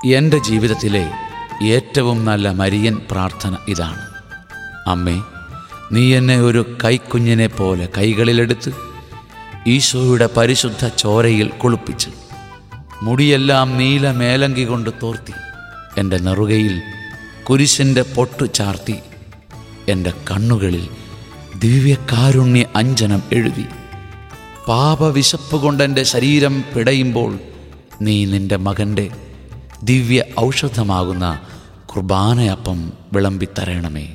എൻ്റെ ജീവിതത്തിലെ ഏറ്റവും നല്ല മരിയൻ പ്രാർത്ഥന ഇതാണ് അമ്മേ നീ എന്നെ ഒരു കൈക്കുഞ്ഞിനെ പോലെ കൈകളിലെടുത്ത് ഈശോയുടെ പരിശുദ്ധ ചോരയിൽ കുളിപ്പിച്ച് മുടിയെല്ലാം നീല മേലങ്കി കൊണ്ട് തോർത്തി എൻ്റെ നെറുകയിൽ കുരിശിൻ്റെ പൊട്ടു ചാർത്തി എൻ്റെ കണ്ണുകളിൽ ദിവ്യകാരുണ്യ അഞ്ജനം എഴുതി പാപവിശപ്പ് കൊണ്ട് എൻ്റെ ശരീരം പിടയുമ്പോൾ നീ നിന്റെ മകൻ്റെ ദിവ്യ ഔഷധമാകുന്ന കുർബാനയപ്പം വിളമ്പിത്തരണമേ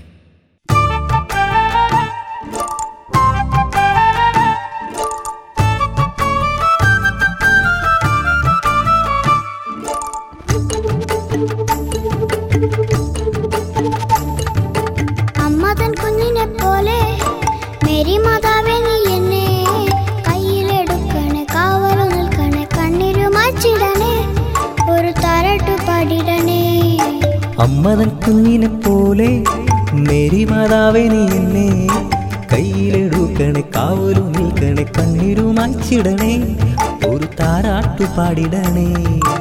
അമ്മ തൻ കുഞ്ഞിനെ പോലെ മേരി മാതാവേ നീ എന്നെ കയ്യിലെടുക്കണേ കാവലു നിൽക്കണേ കണ്ണിരു മാച്ചിടണേ ഒരു തരട്ടു പാടിടണേ അമ്മതൻ കുഞ്ഞിനെ പോലെ മേരി മാതാവേ നീ എന്നെ കയ്യിലെടുക്കണേ കാവലു നിൽക്കണേ കണ്ണീരുമാച്ചിടണേ ഒരു താരാട്ടു പാടിടണേ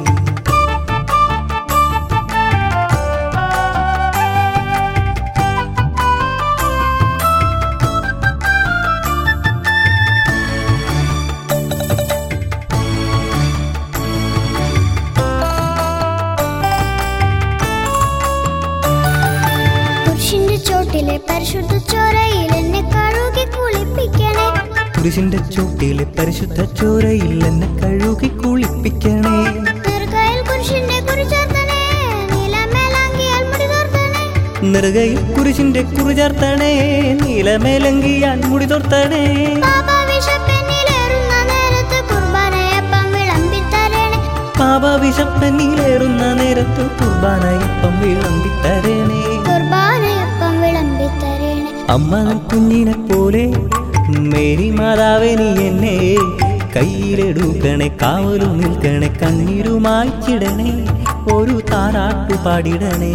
പുരുഷന്റെ ചോട്ടിലെ പരിശുദ്ധ ചോരയിൽ എന്നെ കഴുകി കുളിപ്പിക്കണേ പുരുഷന്റെ ചോട്ടിലെ പരിശുദ്ധ ചോരയിൽ എന്നെ കഴുകി കുളിപ്പിക്കണേ നെറുകയിൽ പുരുഷന്റെ കുറിച്ചേർത്തണേ നീലമേലാങ്കിയാൽ മുടി തോർത്തണേ നെറുകയിൽ കുരിശിന്റെ കുറിചേർത്തണേ നീലമേലങ്കിയാൽ മുടി തോർത്തണേ പാപ വിഷപ്പെന്നിലേറുന്ന നേരത്ത് കുർബാനയപ്പം വിളമ്പിത്തരണേ പാപ വിശപ്പനിലേറുന്ന നേരത്ത് കുർബാനയപ്പം വിളമ്പിത്തരണേ കുർബാനയപ്പം വിളമ്പിത്തരണേ അമ്മ കുഞ്ഞിനെ പോലെ മേരി മാതാവേ നീ എന്നെ കയ്യിലെടുക്കണേ കാവലു നിൽക്കണേ കണ്ണീരുമായിച്ചിടണേ ഒരു താരാട്ടു പാടിടണേ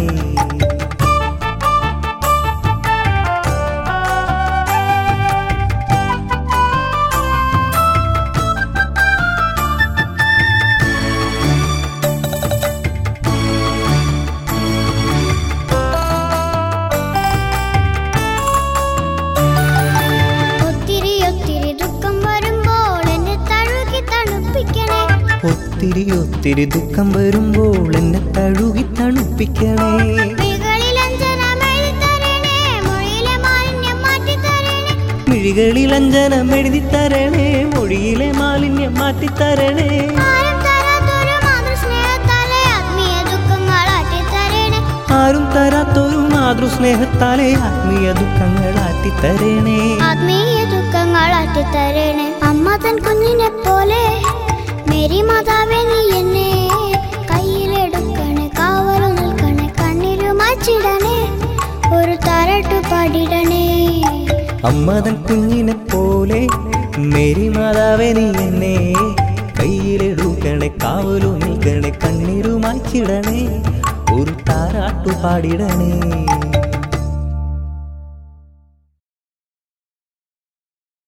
ഒത്തിരി ഒത്തിരി ദുഃഖം വരുമ്പോൾ എന്നെ തഴുകി തണുപ്പിക്കണേ ഒത്തിരി ഒത്തിരി ദുഃഖം വരുമ്പോൾ എന്നെ തഴുകി തണുപ്പിക്കണേ മികളിൽ അഞ്ജനം എഴുതിത്തരണേ മൊഴിയിലെ മാലിന്യം മാറ്റിത്തരണേ മിഴികളിൽ അഞ്ജനം എഴുതി തരണേ മൊഴിയിലെ മാലിന്യം മാറ്റിത്തരണേ ആരും തരാത്തൊരു മാതൃസ്നേഹത്താലെ ആത്മീയ ദുഃഖങ്ങൾ ആറ്റിത്തരണേ ആരും തരാത്തൊരു മാതൃസ്നേഹത്താലെ ആത്മീയ ദുഃഖങ്ങൾ ആറ്റിത്തരണേ ആത്മീയ ദുഃഖങ്ങൾ ആറ്റിത്തരണേ അമ്മ തൻ കുഞ്ഞിനെ പോലെ മേരി മാതാവേ നീ എന്നെ കയ്യിലെടുക്കണേ കാവലു നിൽക്കണേ കണ്ണിരു മാച്ചിടണേ ഒരു തരട്ടു പാടിടണേ അമ്മതൻ കുഞ്ഞിനെ പോലെ മേരി മാതാവേ നീ എന്നെ കയ്യിലെടുക്കണേ കാവലു നിൽക്കണേ കണ്ണീരുമായിച്ചിടണേ ഒരു താരാട്ടു പാടിടണേ